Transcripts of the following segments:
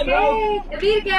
எப்படி இருக்க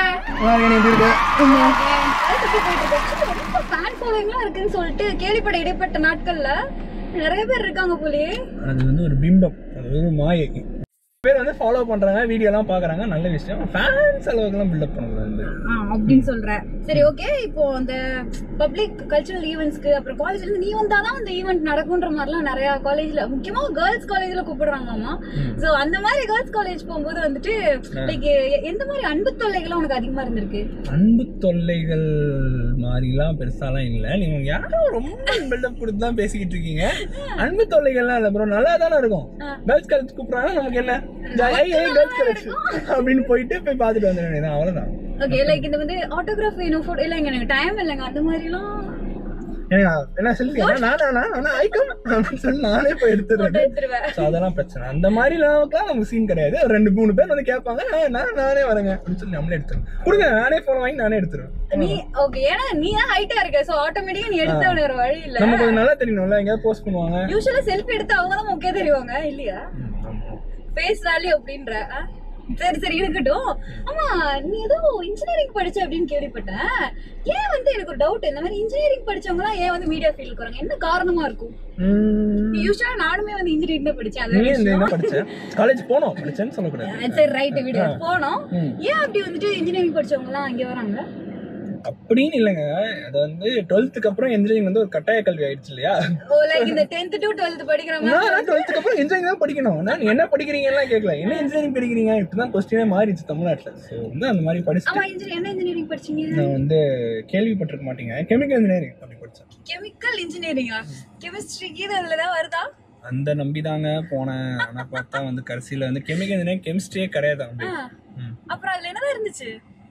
ஃபேன் ஃபாலோயிங்லாம் இருக்குன்னு சொல்லிட்டு கேள்விப்பட இடைப்பட்ட நாட்கள்ல நிறைய பேர் இருக்காங்க போலயே அது வந்து ஒரு பிம்பம் அது ஒரு மாயை பேர் வந்து ஃபாலோ பண்றாங்க வீடியோ எல்லாம் பாக்குறாங்க நல்ல விஷயம் ஃபேன்ஸ் அளவுக்குலாம் பில்டப் பண்ணக்கூடாது வந்து ஆ, அப்படின்னு சொல்றேன் சரி ஓகே இப்போ அந்த பப்ளிக் கல்ச்சுரல் ஈவெண்ட்ஸ்க்கு அப்புறம் காலேஜ்ல இருந்து நீ வந்தாதான் அந்த ஈவெண்ட் நடக்கும்ன்ற மாதிரிலாம் நிறைய காலேஜ்ல முக்கியமா கேர்ள்ஸ் காலேஜ்ல கூப்பிடுறாங்கம்மா சோ அந்த மாதிரி கேர்ள்ஸ் காலேஜ் போகும்போது வந்துட்டு லைக் எந்த மாதிரி அன்பு தொல்லைகள்லாம் உனக்கு அதிகமா இருந்திருக்கு அன்பு தொல்லைகள் மாதிரிலாம் பெருசாலாம் இல்ல நீங்க யாரும் ரொம்ப பில்டப் கொடுத்து தான் பேசிக்கிட்டு இருக்கீங்க அன்பு தொல்லைகள்லாம் இல்ல ப்ரோ நல்லா தானே இருக்கும் கேர்ள்ஸ் காலேஜ் கூப்பிடுறாங்க நமக்கு என்ன கேர்ள்ஸ் காலேஜ் அப்படின்னு போயிட்டு போய் பார்த்துட்டு வந்துட வேண்டியதான் அவ்வளவுதான் ஓகே லைக் இந்த வந்து ஆட்டோகிராஃப் வேணும் போட்டோ இல்லைங்க எனக்கு டைம் இல்லைங்க அந்த மாதிரிலாம் ஏங்க, என்ன சொல்லுங்க நானா நானா ஐக்கம் அப்படின்னு சொல்லி நானே போய் எடுத்துடுறேன் photo எடுத்துருவேன் ஸோ அதெல்லாம் பிரச்சனை அந்த மாதிரி அளவுக்குலாம் நமக்கு சீன் கிடையாது ஒரு ரெண்டு மூணு பேர் வந்து கேட்பாங்க "ஆ, நான் நானே வரேங்க அப்படின்னு சொல்லி நம்மளே எடுத்துருவேன் கொடுங்க நானே ஃபோன் வாங்கி நானே எடுத்துருவேன் நீ ஓகே ஏன்னா நீ தான் ஹைட்டா இருக்க சோ ஆட்டோமேட்டிக்கா நீ எடுத்த வேற வழி இல்ல நம்ம கொஞ்சம் நல்லா தெரியணும்ல எங்கேயாவது போஸ்ட் பண்ணுவாங்க யூஸ்வலா செல்ஃபி எடுத்து அவங்க தான் முக்கிய தெரிவாங்க இல்லையா ஃபேஸ் வேல்யூ அப்படின்ற ஆ? சரி சரி இருக்கட்டும் ஆமா நீ ஏதோ இன்ஜினியரிங் படிச்ச அப்படின்னு கேள்விப்பட்டேன் ஏன் வந்து எனக்கு ஒரு டவுட் இந்த மாதிரி இன்ஜினியரிங் படிச்சவங்க எல்லாம் ஏன் வந்து மீடியா ஃபீல்டுக்கு வராங்க என்ன காரணமா இருக்கும் உம், யூஸ்வலா நானுமே வந்து இன்ஜினியரிங் தான் படிச்சேன் அது நீ வேற இந்த விஷயம். என்ன படிச்சேன் காலேஜ் போனோம் படிச்சேன்னு சொல்லக்கூடாது ஆ, சரி ரைட் விடு போனோம் ம். ஏன் அப்படி வந்துட்டு இன்ஜினியரிங் படிச்சவங்க எல்லாம் அங்க வராங்க அப்படின்னு இல்லைங்க அது வந்து டுவெல்த்துக்கு அப்புறம் இன்ஜினியரிங் வந்து ஒரு கட்டாய கல்வி ஆயிடுச்சு இல்லையா ஓ லைக் இந்த 10th டு 12th படிக்கிறவங்க நான் டுவெல்த்துக்கு அப்புறம் இன்ஜினியரிங் தான் படிக்கணும் நான் என்ன படிக்கிறீங்கலாம் கேட்கல என்ன இன்ஜினியரிங் படிக்கிறீங்க இப்படிதான் கொஸ்டினே மாறிடுச்சு தமிழ்நாட்டுல ஸோ வந்து அந்த மாதிரி படிச்சுட்டு ஆமா இன்ஜினியர் என்ன இன்ஜினியரிங் படிச்சீங்க நான் வந்து கேள்விப்பட்டிருக்க மாட்டீங்க கெமிக்கல் இன்ஜினியரிங் அப்படி படிச்சேன் கெமிக்கல் இன்ஜினியரிங்கா கெமிஸ்ட்ரி கீது அதுல தான் வருதா அந்த நம்பிதாங்க போனேன் ஆனா பார்த்தா வந்து கடைசியில வந்து கெமிக்கல் இன்ஜினியரிங் கெமிஸ்ட்ரியே கிடையாது அப்படி ஆ. ம். அப்புறம் அதுல என்னதான் இருந்துச்சு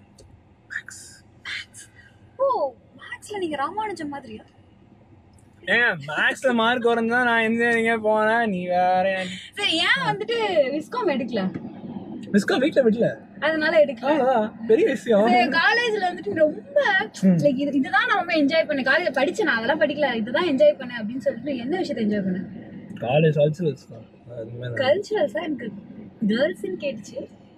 ஓ மேக்ஸ்ல நீங்க ராமானுஜம் மாதிரியா ஏங்க மேக்ஸ்ல மார்க் வரந்தா நான் இன்ஜினியரிங்கே போனேன் நீ வேற சரி ஏன் வந்துட்டு விஸ்காம் எடுக்கல மிஸ்கா வீட்ல விடல அதனால எடுக்கல அவ்வளவுதான் பெரிய விஷயம் காலேஜ்ல வந்துட்டு ரொம்ப லைக் இது இதுதான் நான் ரொம்ப என்ஜாய் பண்ணேன் காலேஜ் படிச்சேன் நான் அதெல்லாம் படிக்கல இதுதான் என்ஜாய் பண்ணேன் அப்படின்னு சொல்லிட்டு என்ன விஷயத்தை என்ஜாய் பண்ணேன் காலேஜ் கல்ச்சுரல்ஸ் தான் அது மாதிரி தான். கல்ச்சுரல்ஸா எனக்கு கேர்ள்ஸ்னு கேட்டுச்சு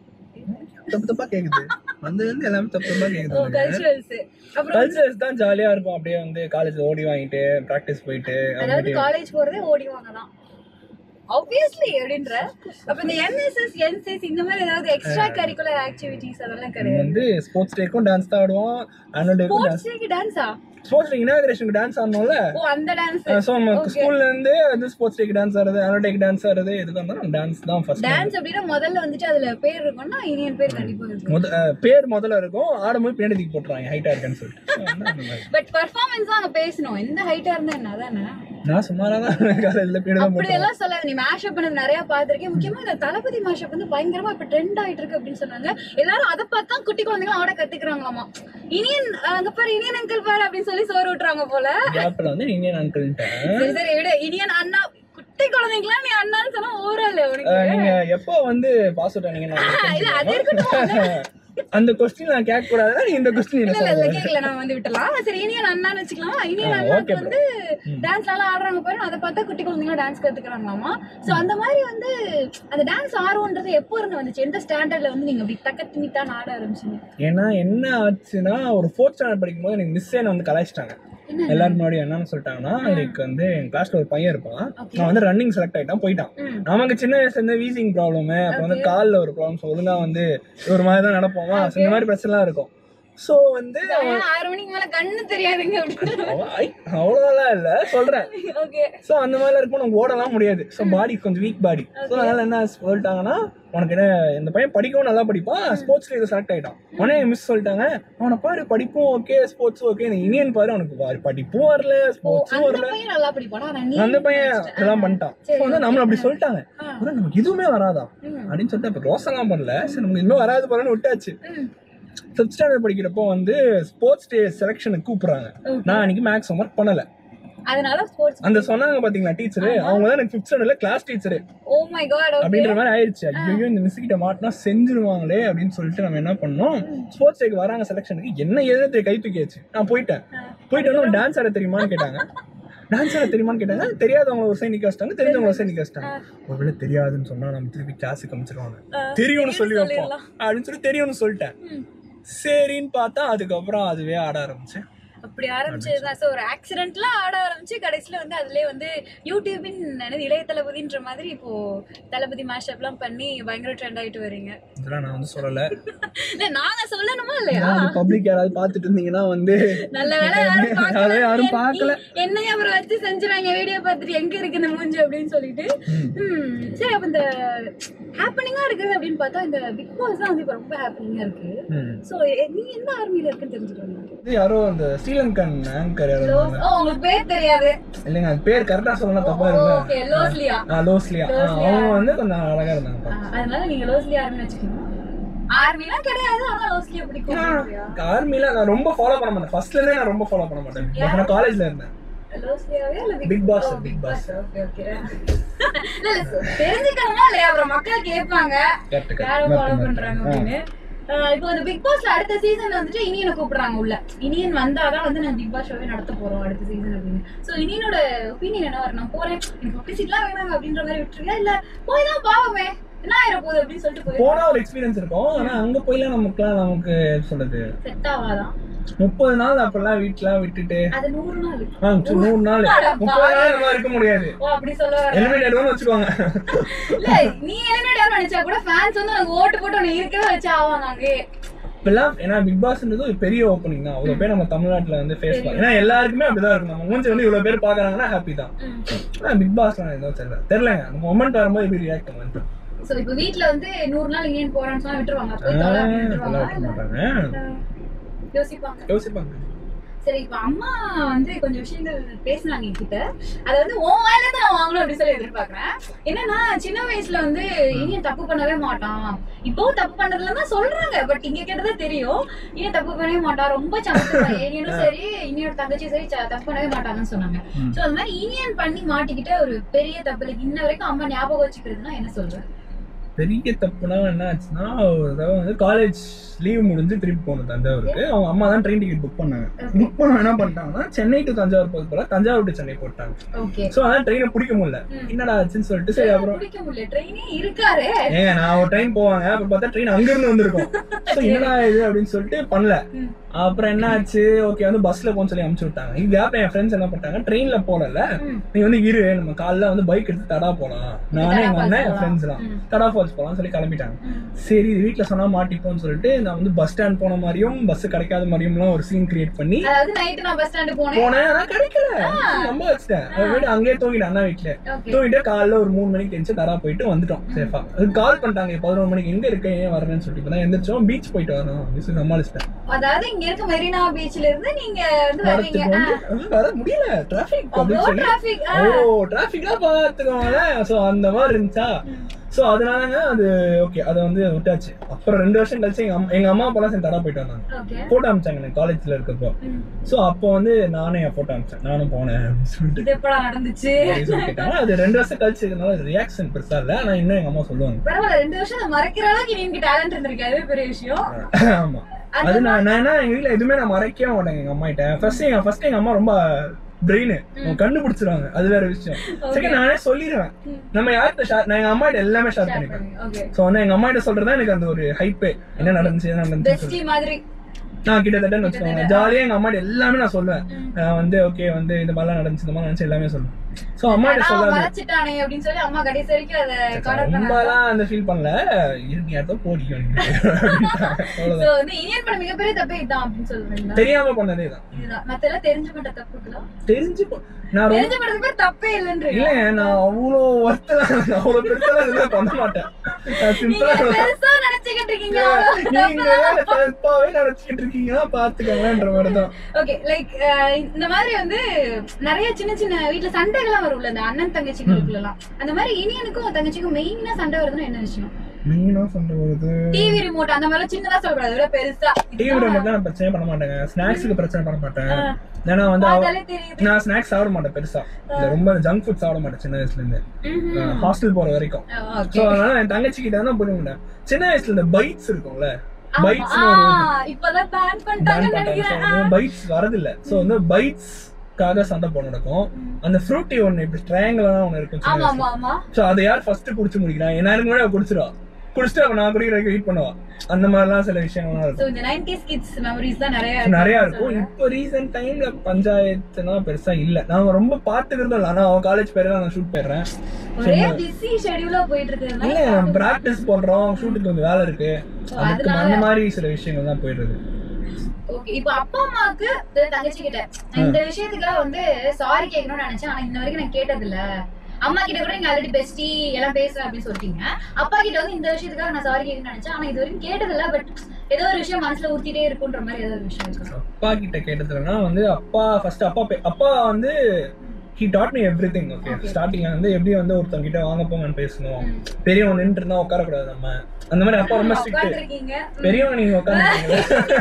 தப்பு தப்பா கேக்குது வந்து வந்து எல்லாமே தப்பு தப்பா ஓ கேக்குது கல்ச்சுரல்ஸ் அப்புறம் கல்ச்சர்ஸ் தான் ஜாலியா இருக்கும் அப்படியே வந்து காலேஜ் ஓடி வாங்கிட்டு பிராக்டிஸ் போயிட்டு அதாவது காலேஜ் போறதே ஓடிவாங்க தான் ஆப்வியஸ்லி அப்படின்ற அப்ப இந்த என்எஸ்எஸ் என்சிஎஸ் இந்த மாதிரி ஏதாவது எக்ஸ்ட்ரா கரிக்குலர் ஆக்டிவிட்டிஸ் அதெல்லாம் கிடையாது வந்து ஸ்போர்ட்ஸ் டேக்கும் டான்ஸ் தான் ஆடுவோம் ஆனுவல் டேக்கும் டான்ஸ் ஸ்போர்ட்ஸ் டேக்கு டான்ஸா ஸ்போர்ட்ஸ் டே இனாகிரேஷனுக்கு டான்ஸ் ஆடணும்ல ஓ அந்த டான்ஸ் ஸோ நம்ம ஸ்கூல்ல இருந்து வந்து ஸ்போர்ட்ஸ் டேக்கு டான்ஸ் ஆடுறது ஆனுவல் டேக்கு டான்ஸ் ஆடுறது எதுக்கு இருந்தாலும் டான்ஸ் தான் ஃபர்ஸ்ட் டான்ஸ் அப்படின்னா முதல்ல வந்துட்டு அதுல பேர் இருக்கும்னா இனியன் பேர் கண்டிப்பா இருக்கும் முத அஹ் பேர் முதல்ல இருக்கும் ஆடும்போது பின்னாடி தூக்கி போட்டுருவாங்க ஹைட்டா இருக்குன்னு சொல்லிட்டு So, வந்து அந்த மாதிரி. பட் பெர்ஃபார்மன்ஸ் தான் அங்க பேசணும் எந்த ஹைட்டா இருந்தா என்ன அதானே நான் சுமாரா தான் காலேஜ்ல பின்னாடி தான் அப்படி எல்லாம் சொல்லாத நீ மேஷப் பண்ணது நிறைய பாத்திருக்கேன் முக்கியமா இந்த தளபதி மேஷப் வந்து பயங்கரமா இப்ப ட்ரெண்ட் ஆயிட்டு இருக்கு அப்படின்னு சொன்னாங்க எல்லாரும் அதை பார்த்து தான் குட்டி குழந்தைங்க ஆட கத்துக்கிறாங்களாமா இனியன் அங்க பாரு இனியன் அங்கிள் பாரு அப்படின்னு சொல்லி சோறு விட்டுறாங்க போல கேப்ல வந்து இந்தியன் அங்கிள்ட்டேன் சரி சரி விடு இனியன் அண்ணா குட்டி குழந்தைங்களாம் நீ அண்ணான்னு சொன்னா ஓரல் உனக்கு நீங்க எப்போ வந்து பாஸ் அவுட் ஆனீங்கன்னு நான் இல்ல அது இருக்கட்டும் அந்த கொஸ்டின் நான் கேட்க கூடாதுன்னா நீங்க இந்த கொஸ்டின் என்ன இல்ல இல்ல சொல்லுங்க கேக்கல நான் வந்து விட்டலாம் சரி இனியன் அண்ணான்னு வச்சுக்கலாம் இனியன் ஆ, அண்ணாக்கு okay bro. வந்து டான்ஸ் நல்லா ஆடுறாங்க பாரு அதை பார்த்தா குட்டி குழந்தைங்க டான்ஸ் கத்துக்கிறாங்களாமா சோ அந்த மாதிரி வந்து அந்த டான்ஸ் ஆர்வம்ன்றது எப்போ இருந்து வந்துச்சு எந்த ஸ்டாண்டர்ட்ல வந்து நீங்க அப்படி தக்கத்து மீத்தான் ஆட ஆரம்பிச்சீங்க ஏன்னா என்ன ஆச்சுன்னா ஒரு ஃபோர்த் ஸ்டாண்டர்ட் படிக்கும்போது எனக்கு மிஸ் என்ன வந்து கலாய்ச்சிட்டாங்க என்ன எல்லாரும் முன்னாடி என்னன்னு சொல்லிட்டாங்கன்னா லைக் வந்து என் கிளாஸ்ல ஒரு பையன் இருப்பான் Okay. அவன் வந்து ரன்னிங் செலக்ட் ஆயிட்டான் போயிட்டான் ம். நமக்கு சின்ன வயசுல இருந்து வீசிங் ப்ராப்ளம் அப்புறம் வந்து கால்ல ஒரு ப்ராப்ளம் ஒழுங்கா வந்து ஒரு மாதிரி தான் நடப்போமா So, இந்த மாதிரி பிரச்சனைலாம் இருக்கும் ஸோ வந்து ஏன் ஆறு மணிக்கு மேல கண்ணு தெரியாதுங்க அப்படின்னு அவன் ஐ, அவ்வளோலாம் இல்லை சொல்றேன் ஓகே ஸோ அந்த மாதிரிலாம் இருக்கும் நமக்கு ஓடலாம் முடியாது ஸோ பாடி கொஞ்சம் வீக் பாடி ஸோ அதனால என்ன சொல்லிட்டாங்கன்னா உனக்கு என்ன இந்த பையன் படிக்கவும் நல்லா படிப்பான் ஸ்போர்ட்ஸ்ல இது செலக்ட் ஆயிட்டான் உடனே மிஸ் சொல்லிட்டாங்க அவனை பாரு படிப்பும் ஓகே ஸ்போர்ட்ஸ் ஓகே இந்த இனியன் பாரு அவனுக்கு பாரு படிப்பும் வரல ஸ்போர்ட்ஸும் அந்த வரல பையன் நல்லா படிப்பானா ஆனா நீ அந்த பையன் இதெல்லாம் பண்ணிட்டான் ஸோ வந்து நம்மள அப்படி சொல்லிட்டாங்க ஆ. அப்புறம் நமக்கு எதுவுமே வராதா ம். அப்படின்னு சொல்லிட்டு அப்போ ரோசெல்லாம் பண்ணல சரி நமக்கு இன்னும் வராது போறேன்னு விட்டாச்சு ம். ஃபிஃப்த் ஸ்டாண்டர்ட் படிக்கிறப்போ வந்து ஸ்போர்ட்ஸ் டே செலெக்ஷனுக்கு கூப்பிடுறாங்க நான் அன்னைக்கு மேக்ஸ் ஒர்க் பண்ணல அதனால ஸ்போர்ட்ஸ் அந்த சொன்னாங்க பாத்தீங்களா டீச்சர் அவங்க தான் எனக்கு ஃபிஃப்த் ஸ்டாண்டர்ட்ல class teacher oh my god okay அப்படின்ற மாதிரி ஆயிடுச்சு ஐயோ இந்த மிஸ் கிட்ட மாட்டினா செஞ்சிருவாங்களே அப்படின்னு சொல்லிட்டு நம்ம என்ன பண்ணோம் ஸ்போர்ட்ஸ் டேக்கு வராங்க செலெக்ஷனுக்கு என்ன ஏதோ கை தூக்கியாச்சு நான் போயிட்டேன் போயிட்டு டான்ஸ் ஆட தெரியுமான்னு கேட்டாங்க டான்ஸ் ஆட தெரியுமான்னு கேட்டாங்க தெரியாதவங்க ஒரு சைடு நிக்க வச்சிட்டாங்க தெரிஞ்சவங்க ஒரு சைடு நிக்க வச்சிட்டாங்க ஒருவேளை தெரியாதுன்னு சொன்னா நம்ம திருப்பி கிளாஸுக்கு அமைச்சிருவாங்க தெரியும்னு சொல்லி வைப்போம் அப்படின்னு சொல்லி தெரியும்னு சொல்லிட்டேன் சரின்னு பார்த்தா அதுக்கப்புறம் அதுவே ஆட ஆரம்பிச்சேன் அப்படி ஆரம்பிச்சதுதான் சோ ஒரு ஆக்சிடென்ட்லாம் ஆட ஆரம்பிச்சு கடைசியில வந்து அதுலயே வந்து யூடியூபின் என்னது இளைய தளபதின்ற மாதிரி இப்போ தளபதி மேஷப்லாம் பண்ணி பயங்கர ட்ரெண்ட் ஆயிட்டு வரீங்க இதெல்லாம் நான் வந்து சொல்லல இல்ல நாங்க சொல்லணுமா இல்லையா பப்ளிக் யாராவது பார்த்துட்டு இருந்தீங்கன்னா வந்து நல்ல வேலை யாரும் பார்க்கல. யாரும் யாரும் என்- பார்க்கல. என்னையும் அப்புறம் வச்சு செஞ்சுறாங்க வீடியோ பார்த்துட்டு எங்க இருக்கு இந்த மூஞ்சி அப்படின்னு சொல்லிட்டு ம், சரி அப்ப இந்த ஹாப்பனிங்கா இருக்குது அப்படின்னு பார்த்தா இந்த பிக் பாஸ் தான் வந்து இப்ப ரொம்ப ஹாப்பனிங்கா இருக்கு ம். சோ நீ எந்த ஆர்மில இருக்குன்னு தெரிஞ்சுக்கணும் இது யாரோ அந்த ஸ்ரீலங்கன் ஆங்கர் யாரோ இருந்தாங்க. ஓ உங்களுக்கு பேர் தெரியாது இல்லைங்க அது பேர் கரெக்டா சொல்லலாம் தப்பா இருந்தா ஓகே லோஸ்லியா லோஸ்லியா ஆ, அவங்க வந்து கொஞ்சம் அழகா இருந்தாங்க அதனால நீங்க லோஸ்லி ஆர்மி வச்சுக்கணும் ஆர்மிலாம் கிடையாது ஆனா லோஸ்லியா பிடிக்கும் அப்படியா? ஆர்மில நான் ரொம்ப ஃபாலோ பண்ண மாட்டேன் ஃபர்ஸ்ட்ல இருந்தே நான் ரொம்ப ஃபாலோ பண்ண மாட்டேன் But நான் காலேஜ்ல இருந்தேன் லோஸ்லியாவே இல்ல Big Boss, oh, Big Boss. Okay okay இல்ல இல்ல தெரிஞ்சுக்கணுமா இல்லையா அப்புறம் மக்கள் கேட்பாங்க Correct, correct. யாரும் Correct, ஃபாலோ correct. பண்றாங்க ஆ. அப்படின்னு ஆஹ் இப்போ இந்த பிக் பாஸ்ல அடுத்த சீசன் வந்துட்டு இனியனை கூப்பிடுறாங்க உள்ள இனியன் வந்தாதான் வந்து நான் பிக் பாஸ் ஷோவே நடத்த போறோம் அடுத்த சீசன் அப்படின்னு சோ இனியனோட ஒப்பீனியன் என்ன வரும் நான் போறேன் எனக்கு பப்ளிசிட்டிலாம் வேணாங்க அப்படின்ற மாதிரி விட்டுருங்க இல்ல போய் தான் பாவமே என்ன ஆயிர போகுது அப்படின்னு சொல்லிட்டு போய் போனா ஒரு எக்ஸ்பீரியன்ஸ் இருக்கும் ஆனா அங்க போய்லாம் நமக்குலாம் நமக்கு எப்படி சொல்றது செட் ஆகாதான் முப்பது நாள் அப்பெல்லாம் வீட்டுலாம் விட்டுட்டு அது நூறு நாள் ஆ, சரி, நூறு நாள் முப்பது நாள் நம்ம இருக்க முடியாது ஓ அப்படி சொல்ல வர எலிமினேட் ஆயிடுவோம்னு வச்சுக்கோங்க இல்ல நீ எலிமினேட் நினைச்சா கூட ஃபேன்ஸ் வந்து உனக்கு ஓட்டு போட்டு உன்னை இருக்கவே வச்சு ஆவாங்க அங்கே இப்பெல்லாம் ஏன்னா பிக் பாஸ்ன்றது ஒரு பெரிய ஓப்பனிங் தான் அவ்வளவு பேர் நம்ம தமிழ்நாட்டுல வந்து ஃபேஸ் பண்ணலாம் ஏன்னா எல்லாருக்குமே அப்படிதான் இருக்கும் நம்ம மூஞ்சி வந்து இவ்வளவு பேர் பாக்குறாங்கன்னா ஹாப்பி தான் ஆனா பிக் பாஸ்லாம் எதுவும் தெரியல தெரியலங்க அந்த மொமெண்ட் வரும்போது எப்படி ரியாக்ட் பண்ணுவேன் சோ இப்போ வீட்ல வந்து நூறு நாள் இங்கேயும் போறேன்னு சொன்னா விட்டுருவாங்க போய் தொலை அப்படின்னு விட்டுருவாங்க இல்ல, மாட்டாங்க யோசிப்பாங்க யோசிப்பாங்க சரி இப்ப அம்மா வந்து கொஞ்சம் விஷயங்கள் பேசினாங்க என்கிட்ட அதை வந்து உன் வாயில இருந்து நான் வாங்கணும் அப்படின்னு சொல்லி எதிர்பார்க்கறேன் என்னன்னா சின்ன வயசுல வந்து இனியும் தப்பு பண்ணவே மாட்டான் இப்பவும் தப்பு பண்றதுல தான் சொல்றாங்க பட் இங்க கேட்டதா தெரியும் இனியும் தப்பு பண்ணவே மாட்டான் ரொம்ப சமத்து இனியனும் சரி இனியோட தங்கச்சியும் சரி ச- தப்பு பண்ணவே மாட்டாங்கன்னு சொன்னாங்க ம். சோ அது மாதிரி இனியன் பண்ணி மாட்டிக்கிட்ட ஒரு பெரிய தப்பு like இன்ன வரைக்கும் அம்மா ஞாபகம் வச்சுக்கிறதுனா என்ன சொல்றேன் பெரிய தப்புனா என்ன ஆச்சுன்னா ஒரு தடவை வந்து காலேஜ் லீவ் முடிஞ்சு திருப்பி போகணும் தஞ்சாவூருக்கு அவங்க அம்மா தான் ட்ரெயின் டிக்கெட் புக் பண்ணாங்க புக் பண்ண என்ன பண்ணிட்டாங்கன்னா சென்னை டு தஞ்சாவூர் போது போல தஞ்சாவூர் டு சென்னை போட்டாங்க ஓகே ஸோ அதான் ட்ரெயினை பிடிக்க முடியல ம். என்னடா ஆச்சுன்னு சொல்லிட்டு சரி அப்புறம் பிடிக்க முடியல ட்ரெயினே இருக்காரு ஏங்க நான் ஒரு ட்ரெயின் போவாங்க அப்ப பார்த்தா ட்ரெயின் அங்க இருந்து வந்திருக்கும் So, என்னடா இது அப்படின்னு சொல்லிட்டு பண்ணல ம். அப்புறம் என்ன ஆச்சு ஓகே வந்து பஸ்ல போன்னு சொல்லி அனுப்பிச்சு விட்டாங்க இது அப்புறம் என் ஃப்ரெண்ட்ஸ் என்ன பண்ணிட்டாங்க ட்ரெயின்ல போகல ம். நீ வந்து இரு நம்ம காலைல வந்து பைக் எடுத்து தடா போலாம் நானே எங்க தடா அண்ணன் என் falls ஃப்ரெண்ட்ஸ் எல்லாம் ம். தடா ஃபால்ஸ் போலாம் சொல்லி கிளம்பிட்டாங்க ம். சரி இது வீட்ல சொன்னா மாட்டிப்போம்னு சொல்லிட்டு நான் வந்து பஸ் ஸ்டாண்ட் போன மாதிரியும் பஸ் கிடைக்காத மாதிரியும்லாம் ஒரு சீன் கிரியேட் பண்ணி அதாவது நைட்டு நான் பஸ் ஸ்டாண்டு போனேன் போனேன் ஆனா கிடைக்கல நம்ப வச்சிட்டேன் அது வீடு அங்கேயே தூங்கிட்டேன் அண்ணா வீட்டுல ஓகே தூங்கிட்டு காலைல ஒரு மூணு மணிக்கு தெரிஞ்சு தரா போயிட்டு வந்துட்டோம் சேஃபா அது கால் பண்ணிட்டாங்க பதினொரு மணிக்கு எங்க இருக்க ஏன் வரேன்னு சொல்லிட்டு இப்பதான் எந்திரிச்சோம் பீச் போயிட்டு வரணும் அப்படின்னு சொல்லி சமாளிச்சிட்டேன் அதாவது இங்க இருக்க மெரினா பீச்ல இருந்து நீங்க வந்து வருவீங்க வரத்துக்கு வந்து அஹ், வர முடியல டிராபிக் அப்படின்னு அவ்வளோ சொல்லி டிராபிக் ஓ டிராபிக்லாம் பாத்துக்கோங்களேன் சோ அந்த மாதிரி இருந்துச்சா சோ அதனாலங்க அது ஓகே அதை வந்து விட்டாச்சு அப்புறம் ரெண்டு வருஷம் கழிச்சு எங்க அம்மா எங்க அம்மா அப்பெல்லாம் சேர்ந்து தடா போயிட்டு வந்தாங்க ஓகே போட்டோ அமிச்சாங்க எனக்கு காலேஜ்ல இருக்கப்போ சோ அப்போ வந்து நானே என் போட்டோ அமிச்சேன் நானும் போனேன் அப்படின்னு சொல்லிட்டு இது எப்படா நடந்துச்சு அப்படின்னு சொல்லி கேட்டாங்க அது ரெண்டு வருஷம் கழிச்சு இருக்கனால ரியாக்ஷன் பெருசா இல்ல ஆனா இன்னும் எங்க அம்மா சொல்லுவாங்க பரவாயில்ல ரெண்டு வருஷம் அதை மறைக்கிற அளவுக்கு நீங்க டேலண்ட் இருந்திருக்கு அதுவே பெரிய விஷயம் ஆமா அது நான் நான் என்ன எங்க வீட்ல எதுவுமே நான் மறைக்கவே மாட்டேங்க எங்க அம்மா கிட்ட ஃபர்ஸ்ட் எங்க ஃபர்ஸ்ட் எங்க அம்மா ரொம்ப பிரெயின் கண்டுபிடிச்சிருவாங்க அது வேற விஷயம் சரி நானே சொல்லிடுவேன் ம். நம்ம யார்கிட்ட ஷேர் நான் எங்க அம்மா கிட்ட எல்லாமே ஷேர் பண்ணிப்பேன் ஓகே சோ வந்து எங்க அம்மா கிட்ட சொல்றதா எனக்கு அந்த ஒரு ஹைப்பே என்ன நடந்துச்சு என்ன நடந்துச்சு பெஸ்டி மாதிரி நான் கிட்டத்தட்ட வச்சுக்கோங்க ஜாலியா எங்க அம்மா கிட்ட எல்லாமே நான் சொல்லுவேன் ம். நான் வந்து ஓகே வந்து இந்த மாதிரிலாம் நடந்துச்சு இந்த மாதிரி நடந்துச்சு எல்லாமே சொல்லுவேன் சோ அம்மா கிட்ட நான் சொல்லாது மறைச்சிட்டானே அப்படின்னு சொல்லி அம்மா கடைசி வரைக்கும் அதை கார்டர் பண்ணாங்க ரொம்பலாம் அந்த ஃபீல் பண்ணல இருக்கு ஏதோ போடிக்கும் அவ்வளவுதான் சோ வந்து இந்தியன் பண்ண மிகப்பெரிய தப்பே இதான் அப்படின்னு சொல்றீங்களா தெரியாம பண்ணதே தான் இதுதான் மத்தெல்லாம் தெரிஞ்சு பண்ண தப்புக்கலாம் தெரிஞ்சு போ- நான் ரொம்ப தெரிஞ்சு பண்ணது பேர் தப்பே இல்லைன்றீங்க இல்லைங்க நான் அவ்வளோ ஒர்த்தெல்லாம் அவ்வளோ பெருசெல்லாம் இதெல்லாம் பண்ண மாட்டேன் நான் நீங்க சிம்பிளா பெருசா நினைச்சுக்கிட்டு இருக்கீங்க நீங்க தப்பாவே நினைச்சுக்கிட்டு இருக்கீங்கன்னா பாத்துக்கோங்கன்ற மாதிரி தான் ஓகே லைக் இந்த மாதிரி வந்து நிறைய சின்ன சின்ன வீட்ல சண்டைகள்லாம் வரும்ல இந்த அண்ணன் தங்கச்சிகளுக்குள்ள எல்லாம் அந்த மாதிரி இனியனுக்கும் தங்கச்சிக்கும் மெயினா சண்டை வருதுன்னா என்ன விஷயம் நீங்க சொல்ற வருது டிவி ரிமோட் அந்த மாதிரி சின்னதா சொல்லக்கூடாது விட பெருசா டிவி மட்டும் நான் பிரச்சனை பண்ண மாட்டேங்க ஸ்நாக்ஸுக்கு பிரச்சனை பண்ண மாட்டேன் ஏன்னா வந்து அவ- பார்த்தாலே தெரியுது நான் ஸ்நாக்ஸ் சாப்பிட மாட்டேன் பெருசா இந்த ரொம்ப ஜங்க் ஃபுட் சாப்பிட மாட்டேன் சின்ன வயசுல இருந்து ம்ஹும். ஹாஸ்டல் போற வரைக்கும் ஓகே சோ அதனால என் தங்கச்சி கிட்ட தான் புரிய முடியும் சின்ன வயசுல இந்த பைட்ஸ் இருக்கும்ல ஆமா. பைட்ஸ் ஆ, இப்பதான் பேன் பண்ணிட்டாங்கன்னு நினைக்கிறேன் ஆ. பைட்ஸ் வரதில்ல சோ வந்து பைட்ஸ் ஃப்ரூட்டுக்காக சண்டை போட நடக்கும் அந்த ஃப்ரூட்டி ஒண்ணு இப்படி ட்ரையாங்கிளா ஒண்ணு இருக்கும் ஆமா ஆமா ஆமா சோ அதை யார் ஃபர்ஸ்ட் குடிச்சு முடிக்கிறான் என்ன எனக்கு முன்னாடி அவ குடிச்சிருவா குடிச்சிட்டு அப்ப நான் குடிக்கிற வெயிட் பண்ணுவா அந்த மாதிரிலாம் சில விஷயங்கள்லாம் இருக்கும் சோ இந்த 90s கிட்ஸ் மெமரிஸ் தான் நிறைய நிறைய இருக்கும் இப்போ ரீசெண்ட் டைம்ல பஞ்சாயத்துனா பெருசா இல்ல நான் ரொம்ப பாத்துக்கிறதும் இல்ல ஆனா அவன் காலேஜ் பேர்ல நான் ஷூட் போயிடுறேன் ஒரே பிஸி ஷெட்யூலா போயிட்டு இல்ல இருக்கிறதுனால பிராக்டிஸ் பண்றோம் ஷூட்டுக்கு கொஞ்சம் வேலை இருக்கு அதுக்கு அந்த மாதிரி சில விஷயங்கள் தான் போயிடுறது ஓகே இப்போ அப்பா அம்மாக்கு இது தங்கச்சி கிட்ட இந்த விஷயத்துக்குலாம் வந்து சாரி கேட்கணும்னு நினைச்சேன் ஆனா இன்ன வரைக்கும் நான் கேட்டது இல்ல அம்மா கிட்ட கூட நீங்க ஆல்ரெடி பெஸ்டி எல்லாம் பேசுறேன் அப்படின்னு சொல்லிட்டீங்க அப்பா கிட்ட வந்து இந்த விஷயத்துக்காக நான் சாரி கேட்கணும்னு நினைச்சேன் ஆனா இது வரைக்கும் கேட்டது இல்ல பட் ஏதோ ஒரு விஷயம் மனசுல உறுத்திட்டே இருக்குன்ற மாதிரி ஏதோ ஒரு விஷயம் இருக்கு அப்பா கிட்ட கேட்டதுலன்னா வந்து அப்பா ஃபர்ஸ்ட் அப்பா பே- அப்பா வந்து he taught me everything okay ஸ்டார்டிங்ல வந்து எப்படி வந்து ஒருத்தவங்க கிட்ட வாங்க போங்கன்னு பேசணும் பெரியவங்க நின்று இருந்தா உட்காரக்கூடாது நம்ம அந்த மாதிரி அப்பா ரொம்ப ஸ்ட்ரிக்ட் உட்காந்துருக்கீங்க பெரியவங்க நீங்க உட்காந்து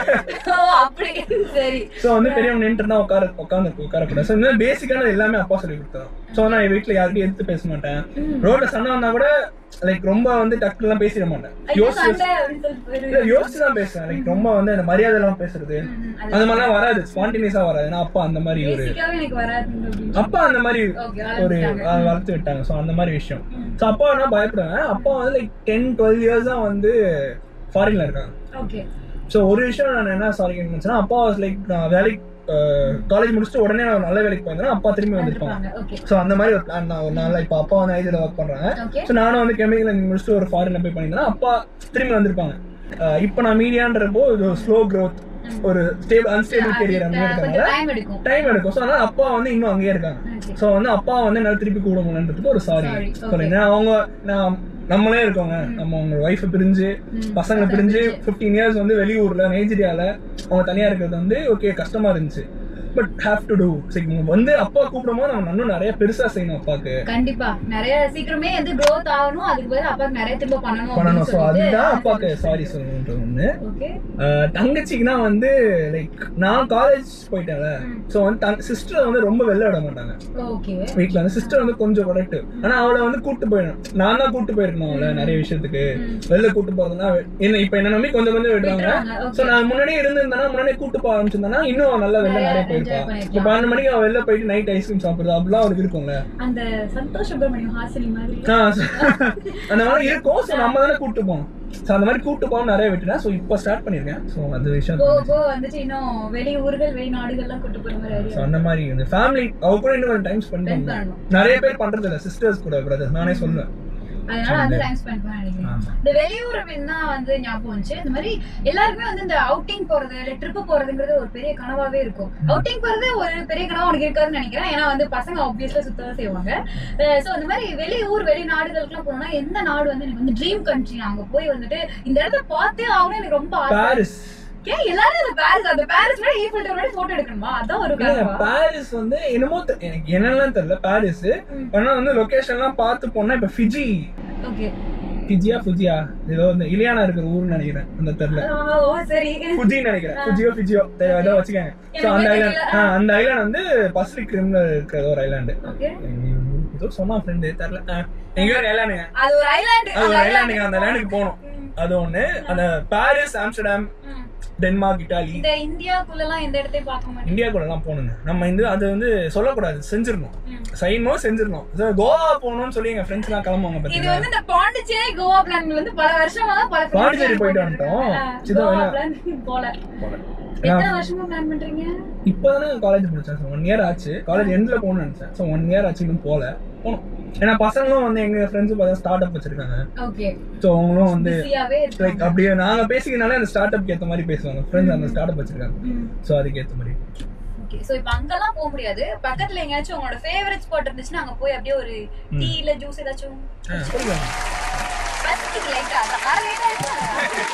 அப்படி சரி சோ வந்து பெரியவங்க நின்று இருந்தா உட்கார உட்காந்து உட்காரக்கூடாது ஸோ இந்த மாதிரி பேசிக்கான எல்லாமே அப்பா சொல்லி கொடுத்தாரு சோ நான் என் வீட்டுல யார்கிட்டயும் எடுத்து பேச மாட்டேன் ரோட்ல சண்டை வந்தா கூட லைக் ரொம்ப வந்து டக்குலாம் எல்லாம் பேசிட மாட்டேன் ஐயோ யோசிச்சு சண்டை அப்படின்னு சொல்லிட்டு போயிரு. இல்ல, யோசிச்சு தான் பேசுவேன் லைக் ரொம்ப வந்து அந்த மரியாதை எல்லாம் பேசுறது ம், அது அந்த மாதிரிலாம் வராது ஸ்பான்டினியஸா வராது ஏன்னா அப்பா அந்த மாதிரி ஒரு பேசிக்காவே எனக்கு வராது அப்படின்னு அப்பா அந்த மாதிரி ஓகே ஒரு வளர்த்துட்டாங்க. அஹ், வளர்த்து விட்டாங்க ஸோ அந்த மாதிரி விஷயம் ஸோ அப்பா நான் பயப்படுவேன் அப்பா வந்து லைக் டென் டுவெல் இயர்ஸ் தான் வந்து ஃபாரின்ல இருக்காங்க ஓகே ஸோ ஒரு விஷயம் நான் என்ன சாரி நினைச்சேன்னா அப்பா லைக் நான் வேலைக்கு காலேஜ் முடிச்சுட்டு உடனே நான் ஒரு நல்ல வேலைக்கு போயிருந்தேன் அப்பா திரும்பி வந்திருப்பாங்க ஓகே ஸோ அந்த மாதிரி ஒரு பிளான் தான் ஒரு நாள் இப்போ அப்பா வந்து ஐடியில் ஒர்க் பண்றாங்க ஓகே ஸோ நானும் வந்து கெமிக்கல் இன்ஜினியரிங் முடிச்சுட்டு ஒரு ஃபாரின்ல போய் பண்ணியிருந்தேன் அப்பா திரும்பி வந்திருப்பாங்க அஹ், இப்போ நான் மீடியான்றப்போ இது ஸ்லோ growth ஒரு ஸ்டேபிள் அன்ஸ்டேபிள் கெரியர் அந்த மாதிரி கொஞ்சம் இருக்கனால டைம் எடுக்கும் டைம் எடுக்கும் ஸோ அதனால அப்பா வந்து இன்னும் அங்கேயே இருக்காங்க Okay. ஸோ வந்து அப்பா வந்து என்னால் திருப்பி கூட முடியன்றதுக்கு ஒரு சாரி Sorry, சொல்லுங்க அவங்க நான் நம்மளே இருக்கோங்க நம்ம அவங்க ஒய்ஃபை பிரிஞ்சு பசங்களை பிரிஞ்சு ஃபிஃப்டீன் இயர்ஸ் வந்து வெளியூர்ல நைஜீரியால அவங்க தனியா இருக்கிறது வந்து ஓகே கஷ்டமா இருந்துச்சு பட் ஹேவ் டு டூ வந்து அப்பா கூப்பிடும் போது நம்ம இன்னும் நிறைய பெருசா செய்யணும் அப்பாக்கு கண்டிப்பா நிறைய சீக்கிரமே வந்து growth ஆகணும் அதுக்கு பதிலா அப்பாக்கு நிறைய திரும்ப பண்ணணும் பண்ணணும் ஸோ அப்படின்னு அதுதான் சொல்லிட்டு அப்பாக்கு சாரி சொல்லணுன்றது ஒண்ணு ஓகே அஹ் தங்கச்சிக்குனா வந்து லைக் நான் காலேஜ் போயிட்டேன்ல ஸோ வந்து சிஸ்டர் வந்து ரொம்ப வெளில விட மாட்டாங்க ஓகே வீட்ல வந்து சிஸ்டர் வந்து கொஞ்சம் ப்ரொடக்டிவ் ஆனா அவளை வந்து கூட்டு போயிடணும் நான் தான் கூட்டு போயிருக்கணும் அவளை நிறைய விஷயத்துக்கு வெளில கூட்டு போறதுனா என்ன இப்ப என்ன நம்பி கொஞ்சம் கொஞ்சம் விடுறாங்க விடுறாங்க, okay. சோ நான் முன்னாடியே இருந்திருந்தேன்னா முன்னாடியே கூட்டு போக ஆரம்பிச்சிருந்தேன்னா இன்னும் நல்லா வெளில நிறைய போயிருப்பா பண்ணிருக்கலாம். இப்ப பன்னெண்டு மணிக்கு அவன் வெளில போயிட்டு நைட் ஐஸ்கிரீம் சாப்பிடுறது அப்படிலாம் அவளுக்கு இருக்கும்ல அந்த சந்தோஷ் சுப்பிரமணியம் ஹாசினி மாதிரி ஆ, so அந்த மாதிரி இருக்கும் சோ நம்ம தானே கூட்டு போகணும் சோ அந்த மாதிரி கூட்டு போக நிறைய விட்டுட்டேன் சோ இப்போ ஸ்டார்ட் பண்ணிருக்கேன் சோ அந்த விஷயம் கோ கோ வந்துட்டு இன்னும் வெளி ஊர்கள் வெளிநாடுகள்லாம் கூட்டு போற மாதிரி ஸோ idea. அந்த மாதிரி இந்த ஃபேமிலி அவ கூட இன்னும் கொஞ்சம் டைம் ஸ்பெண்ட் Spend பண்ணணும் பண்ணணும். நிறைய பேர் பண்றது இல்ல சிஸ்டர்ஸ் கூட பிரதர்ஸ் நானே சொல்லுவேன் அதனால வந்து டைம் ஸ்பெண்ட் பண்ண நினைக்கிறேன் ஆமா. இந்த வெளியூர் அப்படின்னு தான் வந்து ஞாபகம் வந்துச்சு இந்த மாதிரி எல்லாருக்குமே வந்து இந்த அவுட்டிங் போறது இல்ல ட்ரிப் போறதுங்கிறது ஒரு பெரிய கனவாவே இருக்கும் அவுட்டிங் போறது ஒரு பெரிய கனவா உனக்கு இருக்காதுன்னு நினைக்கிறேன் ஏன்னா வந்து பசங்க ஆப்வியஸ்லா சுத்ததான் செய்வாங்க சோ இந்த மாதிரி வெளியூர் வெளிநாடுகளுக்குலாம் போனா எந்த நாடு வந்து எனக்கு வந்து ட்ரீம் கண்ட்ரி அங்க போய் வந்துட்டு இந்த இடத்த பார்த்தே ஆகணும் எனக்கு ரொம்ப ஆசை பாரிஸ் ஏன் எல்லாரும் அந்த பாரிஸ் அந்த பாரிஸ் விட ஈஃபில் டவர் விட போட்டோ எடுக்கணுமா அதான் ஒரு இல்ல, கனவா பாரிஸ் வந்து என்னமோ தெ- எனக்கு என்னெல்லாம் தெரியல பாரிஸ் ஆனா வந்து லொகேஷன் எல்லாம் பார்த்து போனா இப்ப ஃபிஜி ஓகே ஃபிஜியா ஃபுஜியா ஏதோ இந்த இலியானா இருக்கிற ஊர்னு நினைக்கிறேன் அந்த தெரியல ஓ சரி ஃபுஜின்னு நினைக்கிறேன் ஃபுஜியோ ஃபிஜியோ தெரியல ஏதோ வச்சுக்கோங்க So, அந்த எனக்கு ஐலாண்ட் தெரியல. அந்த ஐலாண்ட் வந்து பசிபிக் ரிம்ல இருக்கிற ஒரு ஐலாண்டு ஓகே ஏதோ சொன்னா ஃப்ரெண்டு தெரியல ஆ, எங்கேயோ ஒரு ஐலாண்டுங்க அது ஒரு ஐலாண்ட் அது ஒரு ஐலாண்டுங்க அந்த ஐலாண்டுக்கு போகணும் அது ஒண்ணு அந்த பாரிஸ் ஆம்ஸ்டர்டாம் டென்மார்க் இட்டாலி இந்த இந்தியாக்குள்ளலாம் எந்த இடத்தையும் பார்க்க மாட்டேன் இந்தியாக்குள்ள எல்லாம் போகணுங்க நம்ம இந்த அது வந்து சொல்லக்கூடாது செஞ்சிடணும் செய்யணும் செஞ்சிடணும் So, கோவா போகணும்னு சொல்லி எங்க ஃப்ரெண்ட்ஸ் எல்லாம் கிளம்புவாங்க இது பாத்தீங்களா வந்து இந்த பாண்டிச்சேரி கோவா பிளான் வந்து பல வருஷமா பல friends பாண்டிச்சேரி plan போயிட்டு பண்ணிட்டு வந்துட்டோம். இருக்காங்க. சிதா கோவா வேணா. plan போல போல. எத்தனை வருஷமா பிளான் பண்றீங்க இப்பதானே காலேஜ் முடிச்சேன் ஒன் இயர் ஆச்சு காலேஜ் எண்ட்ல போகணும்னு நினைச்சேன் ஸோ ஒன் இயர் ஆச்சு இன்னும் போல போகணும் ஏன்னா பசங்களும் வந்து எங்க ஃப்ரெண்ட்ஸ் பார்த்தா ஸ்டார்ட் அப் வச்சிருக்காங்க ஓகே ஸோ அவங்களும் வந்து பிஸியாவே லைக் இருக்காங்க அப்படியே நாங்க பேசிக்கனாலே அந்த ஸ்டார்ட் அப்க்கு ஏத்த மாதிரி பேசுவாங்க ஃப்ரெண்ட்ஸ் அந்த ஸ்டார்ட் அப் வச்சிருக்காங்க ஸோ அதுக்கு ஏத்த மாதிரி ஓகே சோ இப்போ அங்கலாம் போக முடியாது பக்கத்துல எங்கயாச்சும் உங்களோட ஃபேவரட் ஸ்பாட் இருந்துச்சுன்னா அங்க போய் அப்படியே ஒரு டீ இல்ல ஜூஸ் ஏதாச்சும் ஆ, சொல்லுங்க பசிக்குது லைட்டா அதான் லேட் ஆயிடுச்சு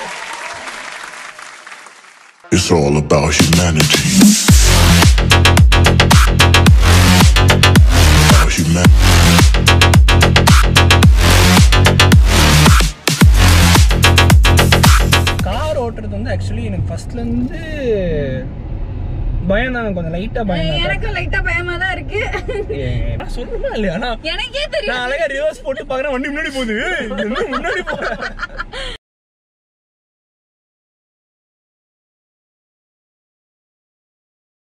It's all about humanity. About humanity. Car ஓட்டுறது வந்து ஆக்சுவலி எனக்கு ஃபர்ஸ்ட்ல இருந்து பயம் தான் கொஞ்சம் லைட்டா பயம் தான் எனக்கும் லைட்டா பயமா தான் இருக்கு சொல்லுமா இல்லையா ஆனா எனக்கே தெரியும் நான் அழகா ரிவர்ஸ் போட்டு பாக்குறேன் வண்டி முன்னாடி போகுது இது என்ன முன்னாடி போறேன்